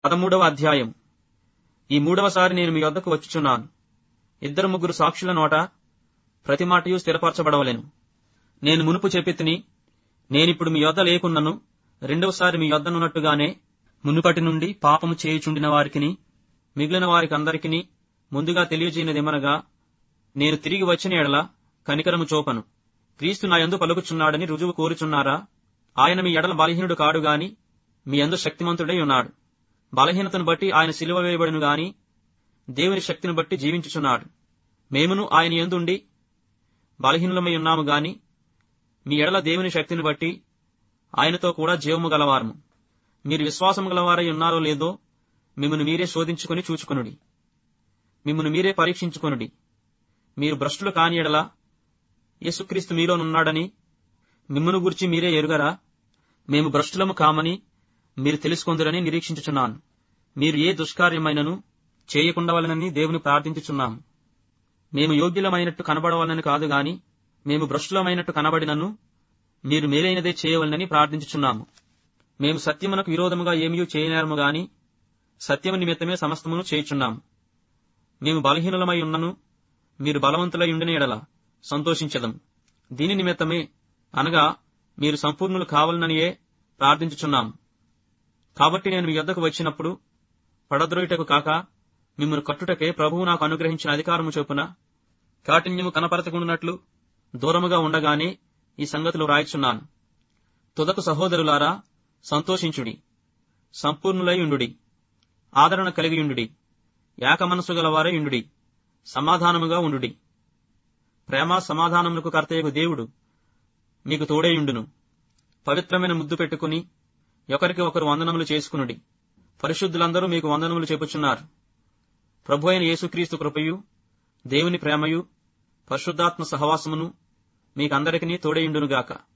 పదమూడవ అధ్యాయం ఈ మూడవసారి నేను మీ వద్దకు వచ్చుచున్నాను ఇద్దరు ముగ్గురు సాక్షుల నోట ప్రతి మాటయు స్థిరపరచబడవలెను నేను మునుపు చెప్పి తిని నేనిప్పుడు మీ యొద్ద లేకున్నను రెండవసారి మీ యొద్దనున్నట్టుగానే మునుపటి నుండి పాపము చేయుచుండిన వారికిని మిగిలిన వారికి అందరికిని ముందుగా తెలియజేయనిదేమనగా నేను తిరిగి వచ్చిన ఎడల కనికరము చూపను క్రీస్తు నా యందు పలుకుచున్నాడని రుజువు కోరుచున్నారా ఆయన మీ ఎడల బలహీనుడు కాడు గాని మీ యందు శక్తిమంతుడై ఉన్నాడు బలహీనతను బట్టి ఆయన సిలువ వేయబడును గాని దేవుని శక్తిని బట్టి జీవించుచున్నాడు మేమును ఆయన యందుండి బలహీనులమై ఉన్నాము గాని మీ ఎడల దేవుని శక్తిని బట్టి ఆయనతో కూడా జీవము గలవారము మీరు విశ్వాసము గలవారై ఉన్నారో లేదో మిమ్మల్ని మీరే శోధించుకుని చూచుకొనుడి మిమ్మల్ని మీరే పరీక్షించుకొనుడి మీరు భ్రష్టులు కాని ఎడల యేసుక్రీస్తు మీలోనున్నాడని మిమ్మను గురించి మీరే ఎరుగరా మేము భ్రష్టులము కామని మీరు తెలుసుకొందురని నిరీక్షించుచున్నాను మీరు ఏ దుష్కార్యమైనను చేయకుండవలనని దేవుని ప్రార్థించుచున్నాము మేము యోగ్యులమైనట్టు కనబడవలనని కాదు గాని మేము భ్రష్టులమైనట్టు కనబడినను మీరు మేలైనదే చేయవలనని ప్రార్థించుచున్నాము మేము సత్యమునకు విరోధముగా ఏమీ చేయనేరము గాని సత్యము నిమిత్తమే సమస్తమును చేయుచున్నాము మేము బలహీనులమై ఉన్నను మీరు బలవంతులై ఉండిన ఎడల సంతోషించదం దీని నిమిత్తమే అనగా మీరు సంపూర్ణులు కావాలననియే ప్రార్థించుచున్నాము కాబట్టి నేను మీ యొద్దకు వచ్చినప్పుడు పడద్రోయుటకు కాక మిమ్మల్ని కట్టుటకే ప్రభువు నాకు అనుగ్రహించిన అధికారము చొప్పున కాఠిన్యము కనపరచకుండానట్లు దూరముగా ఉండగానే ఈ సంగతులు రాయిచున్నాను తుదకు సహోదరులారా సంతోషించుడి సంపూర్ణులై ఉండుడి ఆదరణ కలిగి ఉండుడి ఏక మనసు గలవారై ఉండుడి సమాధానముగా ఉండుడి ప్రేమ సమాధానములకు కర్తయ్యకు దేవుడు మీకు తోడేయుండును పవిత్రమైన ముద్దు పెట్టుకుని ఒకరికి ఒకరు వందనములు చేసుకునుడి పరిశుద్ధులందరూ మీకు వందనములు చెప్పుచున్నారు ప్రభు అయిన యేసుక్రీస్తు కృపయు దేవుని ప్రేమయు పరిశుద్ధాత్మ సహవాసమును మీకందరికీ తోడేయుండునుగాక